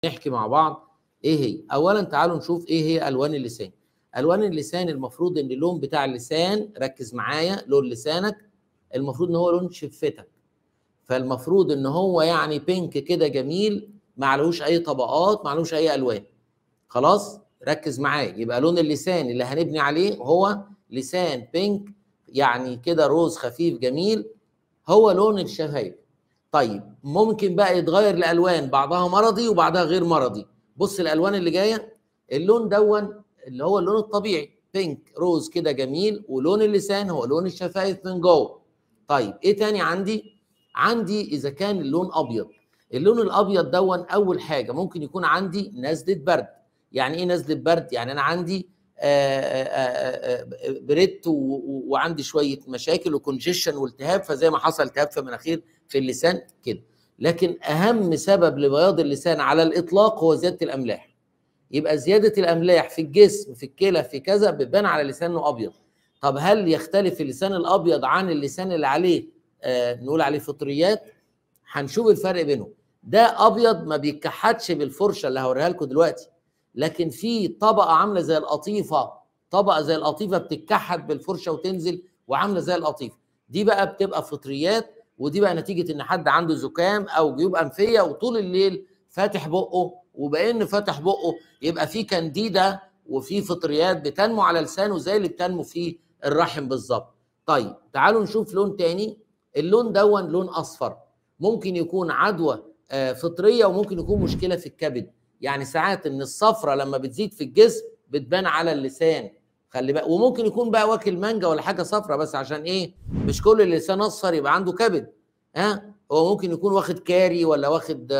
نحكي مع بعض ايه هي اولا تعالوا نشوف ايه هي الوان اللسان الوان اللسان المفروض ان اللون بتاع اللسان ركز معايا لون لسانك المفروض ان هو لون شفتك فالمفروض ان هو يعني بينك كده جميل ما عليهوش اي طبقات ما عليهوش اي الوان خلاص ركز معايا يبقى لون اللسان اللي هنبني عليه هو لسان بينك يعني كده روز خفيف جميل هو لون الشفايف طيب ممكن بقى يتغير لالوان بعضها مرضي وبعضها غير مرضي بص الالوان اللي جايه اللون دون اللي هو اللون الطبيعي بينك روز كده جميل ولون اللسان هو لون الشفايف من جوه طيب ايه تاني عندي عندي اذا كان اللون ابيض اللون الابيض دون اول حاجه ممكن يكون عندي نزله برد يعني ايه نزله برد يعني انا عندي بريت وعندي شويه مشاكل وكونجيشن والتهاب فزي ما حصل التهاب في مناخير في اللسان كده لكن اهم سبب لبياض اللسان على الاطلاق هو زياده الاملاح يبقى زياده الاملاح في الجسم في الكلى في كذا بتبان على لسانه ابيض طب هل يختلف اللسان الابيض عن اللسان اللي عليه آه نقول عليه فطريات هنشوف الفرق بينهم ده ابيض ما بيتكحتش بالفرشه اللي هوريها لكم دلوقتي لكن في طبقه عامله زي القطيفه طبقه زي القطيفه بتتكحت بالفرشه وتنزل وعامله زي القطيفه دي بقى بتبقى فطريات ودي بقى نتيجه ان حد عنده زكام او جيوب انفيه وطول الليل فاتح بقه وبان فاتح بقه يبقى في كانديدا وفي فطريات بتنمو على لسانه زي اللي بتنمو في الرحم بالظبط طيب تعالوا نشوف لون تاني اللون دون لون اصفر ممكن يكون عدوى فطريه وممكن يكون مشكله في الكبد يعني ساعات ان الصفرة لما بتزيد في الجسم بتبان على اللسان خلي بقى وممكن يكون بقى واكل مانجا ولا حاجه صفرة بس عشان ايه مش كل اللسان اصفر يبقى عنده كبد ها هو ممكن يكون واخد كاري ولا واخد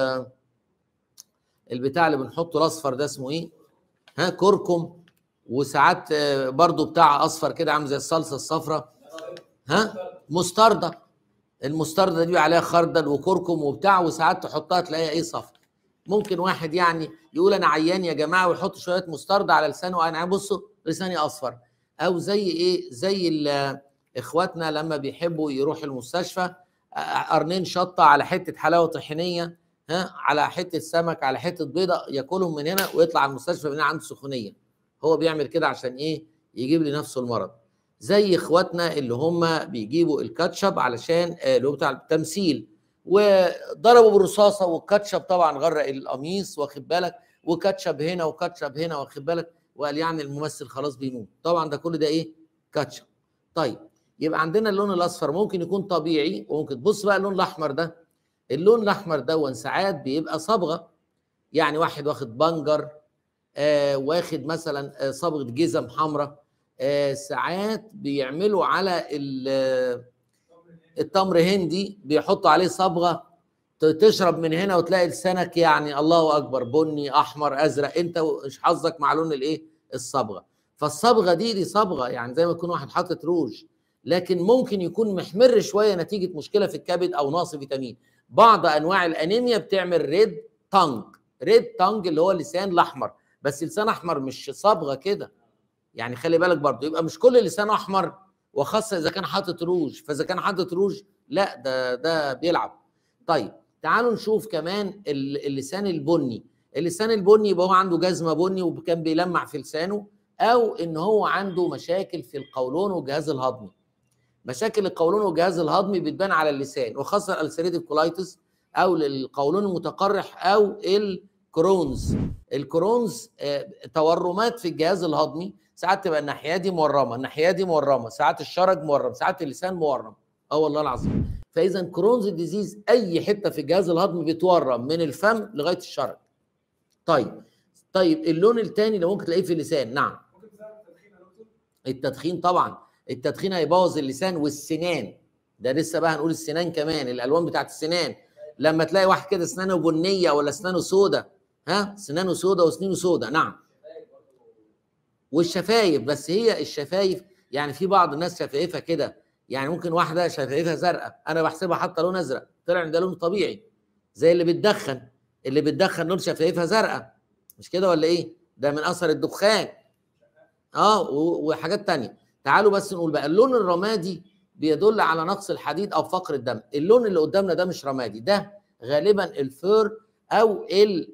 البتاع اللي بنحطه الاصفر ده اسمه ايه ها كركم وساعات برضو بتاع اصفر كده عامل زي الصلصه الصفراء ها مستردة المستردة دي عليها خردل وكركم وبتاع وساعات تحطها تلاقيها ايه صفر ممكن واحد يعني يقول انا عيان يا جماعه ويحط شويه مستردة على لسانه انا بصوا لساني اصفر او زي ايه زي اخواتنا لما بيحبوا يروحوا المستشفى قرنين شطه على حته حلاوه طحينيه ها على حته سمك على حته بيضه ياكلهم من هنا ويطلع المستشفى من هنا عنده سخونيه هو بيعمل كده عشان ايه يجيب لنفسه المرض زي اخواتنا اللي هم بيجيبوا الكاتشب علشان اللي هو بتاع التمثيل وضربوا بالرصاصه والكاتشب طبعا غرق القميص واخد بالك وكاتشب هنا وكاتشب هنا واخد بالك وقال يعني الممثل خلاص بيموت طبعا ده كل ده ايه كاتشب طيب يبقى عندنا اللون الاصفر ممكن يكون طبيعي وممكن تبص بقى اللون الاحمر ده اللون الاحمر ده ساعات بيبقى صبغه يعني واحد واخد بنجر آه واخد مثلا آه صبغه جزم حمراء آه ساعات بيعملوا على التمر هندي بيحطوا عليه صبغه تشرب من هنا وتلاقي لسانك يعني الله اكبر بني احمر ازرق انت مش حظك مع لون الايه الصبغه فالصبغه دي دي صبغه يعني زي ما يكون واحد حاطط روج لكن ممكن يكون محمر شويه نتيجه مشكله في الكبد او نقص فيتامين بعض انواع الانيميا بتعمل ريد تانج ريد تانج اللي هو اللسان الاحمر بس لسان احمر مش صبغه كده يعني خلي بالك برضه يبقى مش كل لسان احمر وخاصه اذا كان حاطط روج فاذا كان حاطط روج لا ده ده بيلعب طيب تعالوا نشوف كمان اللسان البني اللسان البني يبقى هو عنده جزمه بني وكان بيلمع في لسانه او ان هو عنده مشاكل في القولون والجهاز الهضمي مشاكل القولون والجهاز الهضمي بتبان على اللسان وخاصه الالسريتيف كولايتس او القولون المتقرح او الكرونز الكرونز تورمات في الجهاز الهضمي ساعات تبقى الناحيه دي مورمه الناحيه دي مورمه ساعات الشرج مورم ساعات اللسان مورم اه والله العظيم فاذا كرونز ديزيز اي حته في الجهاز الهضمي بتورم من الفم لغايه الشرج طيب طيب اللون الثاني اللي ممكن تلاقيه في اللسان نعم التدخين طبعا التدخين هيبوظ اللسان والسنان ده لسه بقى هنقول السنان كمان الالوان بتاعت السنان لما تلاقي واحد كده اسنانه بنيه ولا اسنانه سودة ها سنانه سودة وسنينه سودة نعم والشفايف بس هي الشفايف يعني في بعض الناس شفايفها كده يعني ممكن واحده شفايفها زرقاء انا بحسبها حتى لون ازرق طلع ان ده لون طبيعي زي اللي بتدخن اللي بتدخن لون شفايفها زرقاء مش كده ولا ايه ده من اثر الدخان اه وحاجات تانية تعالوا بس نقول بقى اللون الرمادي بيدل على نقص الحديد او فقر الدم اللون اللي قدامنا ده مش رمادي ده غالبا الفير او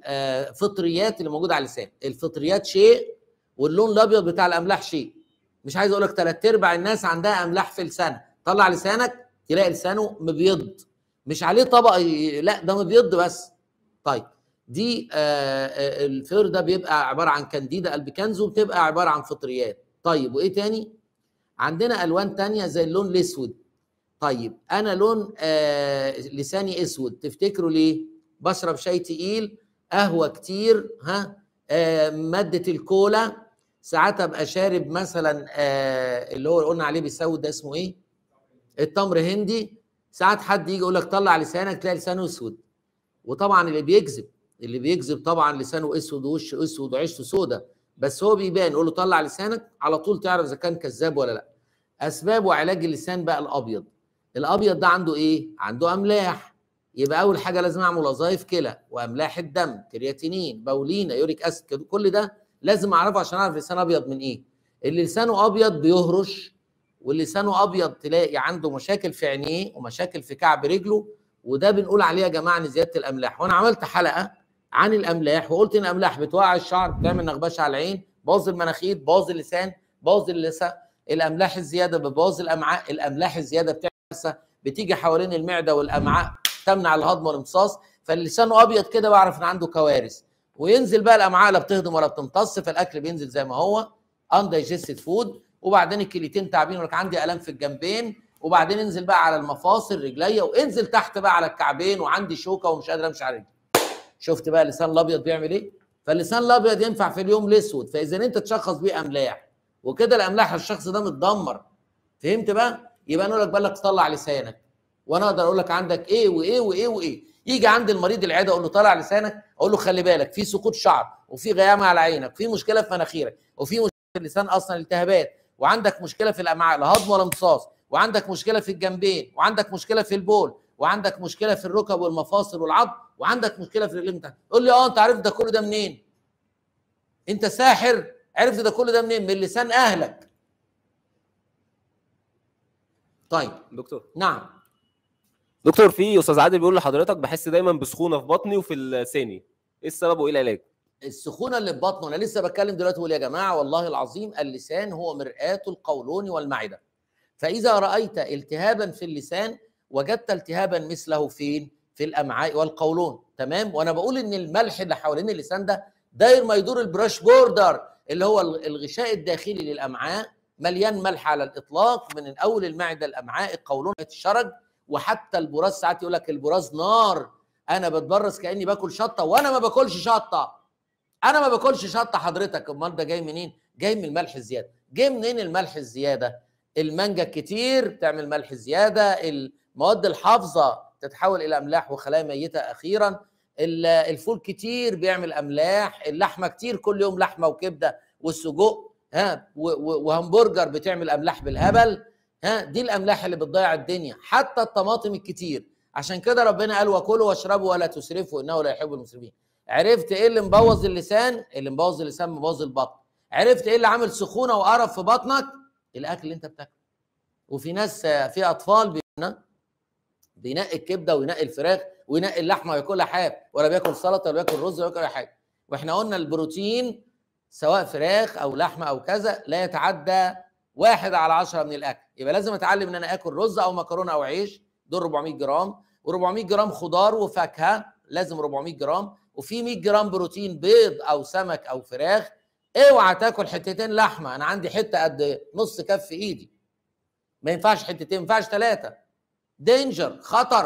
الفطريات اللي موجوده على اللسان الفطريات شيء واللون الابيض بتاع الاملاح شيء مش عايز اقول لك ثلاث ارباع الناس عندها املاح في لسانها طلع لسانك تلاقي لسانه مبيض مش عليه طبقه لا ده مبيض بس طيب دي آه الفير ده بيبقى عباره عن كانديدا البيكانز وبتبقى عباره عن فطريات طيب وايه تاني عندنا الوان تانية زي اللون الاسود طيب انا لون آه لساني اسود تفتكروا ليه بشرب شاي تقيل قهوه كتير ها آه ماده الكولا ساعات ابقى شارب مثلا آه اللي هو قلنا عليه بيسود ده اسمه ايه التمر هندي ساعات حد يجي يقول لك طلع لسانك تلاقي لسانه اسود وطبعا اللي بيكذب اللي بيكذب طبعا لسانه اسود ووشه اسود وعيشته سودة بس هو بيبان يقول له طلع لسانك على طول تعرف اذا كان كذاب ولا لا اسباب وعلاج اللسان بقى الابيض الابيض ده عنده ايه عنده املاح يبقى اول حاجه لازم اعمل وظائف كلى واملاح الدم كرياتينين باولينا يوريك اسيد كل ده لازم اعرفه عشان اعرف لسان ابيض من ايه اللي لسانه ابيض بيهرش واللي لسانه ابيض تلاقي عنده مشاكل في عينيه ومشاكل في كعب رجله وده بنقول عليه يا جماعه ان زياده الاملاح وانا عملت حلقه عن الاملاح وقلت ان الاملاح بتوقع الشعر بتعمل نغبشه على العين بوظ المناخير بوظ اللسان بوظ اللسان الاملاح الزياده بتبوظ الامعاء الاملاح الزياده بتعمل بتيجي حوالين المعده والامعاء تمنع الهضم والامتصاص فاللسانه ابيض كده بعرف ان عنده كوارث وينزل بقى الامعاء لا بتهضم ولا بتمتص فالاكل بينزل زي ما هو اندايجستد فود وبعدين الكليتين تعبين ولك عندي الام في الجنبين وبعدين انزل بقى على المفاصل رجليا وانزل تحت بقى على الكعبين وعندي شوكه ومش قادر امشي على رجلي شفت بقى اللسان الابيض بيعمل ايه فاللسان الابيض ينفع في اليوم الاسود فاذا انت تشخص بيه املاح وكده الاملاح الشخص ده متدمر فهمت بقى يبقى انا اقول لك بالك طلع لسانك وانا اقدر اقول لك عندك ايه وايه وايه وايه يجي عند المريض العياده اقول له طلع لسانك اقول له خلي بالك في سقوط شعر وفي غيامه على عينك في مشكله في مناخيرك وفي مشكله في اللسان اصلا التهابات وعندك مشكله في الامعاء لا هضم ولا امتصاص وعندك مشكله في الجنبين وعندك مشكله في البول وعندك مشكله في الركب والمفاصل والعظم وعندك مشكله في الرجلين بتاعتك قول لي اه انت عرفت ده كل ده منين انت ساحر عرفت ده كل ده منين من لسان اهلك طيب دكتور نعم دكتور في استاذ عادل بيقول لحضرتك بحس دايما بسخونه في بطني وفي لساني ايه السبب وايه العلاج السخونه اللي في بطنه انا لسه بتكلم دلوقتي بقول يا جماعه والله العظيم اللسان هو مرآة القولون والمعده فاذا رايت التهابا في اللسان وجدت التهابا مثله فين في الامعاء والقولون تمام وانا بقول ان الملح اللي حوالين اللسان ده داير ما يدور البراش بوردر اللي هو الغشاء الداخلي للامعاء مليان ملح على الاطلاق من اول المعده الامعاء القولون الشرج وحتى البراز ساعات يقول لك البراز نار انا بتبرز كاني باكل شطه وانا ما باكلش شطه انا ما باكلش شطه حضرتك امال ده جاي منين جاي من الملح الزياده جاي منين الملح الزياده المانجا كتير بتعمل ملح زياده المواد الحافظه تتحول الى املاح وخلايا ميته اخيرا الفول كتير بيعمل املاح اللحمه كتير كل يوم لحمه وكبده والسجق ها وهمبرجر بتعمل املاح بالهبل ها دي الاملاح اللي بتضيع الدنيا حتى الطماطم الكتير عشان كده ربنا قال وكلوا واشربوا ولا تسرفوا انه لا يحب المسرفين عرفت ايه اللي مبوظ اللسان اللي مبوظ اللسان مبوظ البطن عرفت ايه اللي عامل سخونه وقرف في بطنك الاكل اللي انت بتاكله وفي ناس في اطفال بينقي الكبده وينقي الفراخ وينقي اللحمه وياكلها حاف ولا بياكل سلطه ولا بياكل رز ولا بياكل اي حاجه واحنا قلنا البروتين سواء فراخ او لحمه او كذا لا يتعدى واحد على عشرة من الاكل يبقى لازم اتعلم ان انا اكل رز او مكرونه او عيش دول 400 جرام و400 جرام خضار وفاكهه لازم 400 جرام وفي 100 جرام بروتين بيض او سمك او فراخ اوعى تاكل حتتين لحمه انا عندي حته قد نص كف ايدي ما ينفعش حتتين ما ينفعش ثلاثه دينجر خطر